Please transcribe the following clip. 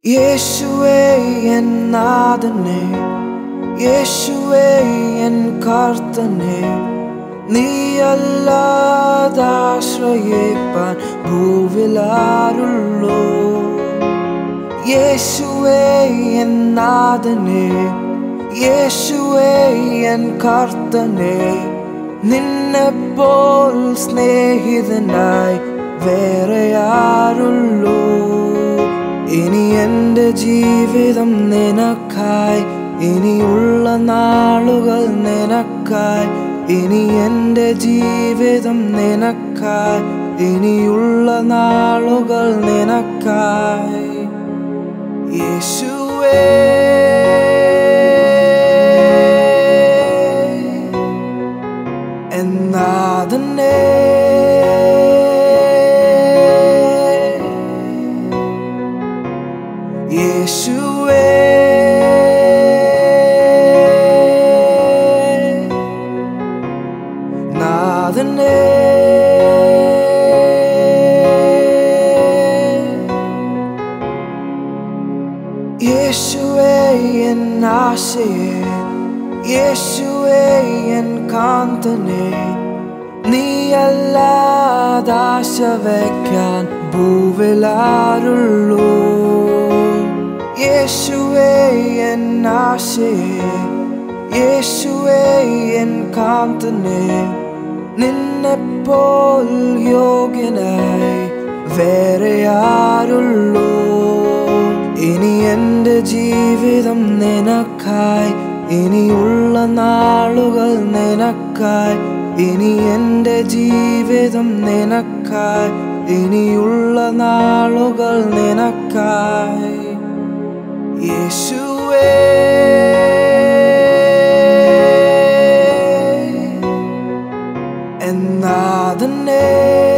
യേശുവേ എൻ നാഥനെ യേശുവേ എൻ കർത്തനെ നീയല്ലാതാശ്രയിപ്പാൻ ഭൂവിലാരുള്ളൂ യേശുവേ എൻ നാഥനെ യേശുവേ എൻ കർത്തനെ നിന്നെപ്പോൾ സ്നേഹിതനായി വേറെ ആരുള്ളൂ ഇനി എൻ്റെ ജീവിതം നിനക്കായി ഇനിയുള്ള നാളുകൾ നിനക്കായി ഇനി എൻ്റെ ജീവിതം നിനക്കായി ഇനിയുള്ള നാളുകൾ നിനക്കായി യേശുവേ എന്നാതന്നെ യേശുവേ നാഥനെ യേശുവേ എൻ ആശയെ യേശുവേ എൻ കാന്തനെ നീയല്ലാതാശ വയ്ക്കാൻ ഭൂവിലാരുള്ളൂ യേശുവേ എൻ ആശയെ യേശുവേ എൻ കാന്തനെ നിന്നെപ്പോൾ യോഗ്യനായി വേറെ ആരുള്ളൂ ഇനി എൻ്റെ ജീവിതം നിനക്കായി ഇനിയുള്ള നാളുകൾ നിനക്കായി ഇനി എൻ്റെ ജീവിതം നിനക്കായി ഇനിയുള്ള നാളുകൾ നിനക്കായി യേശുവേ എന്നാതന്നെ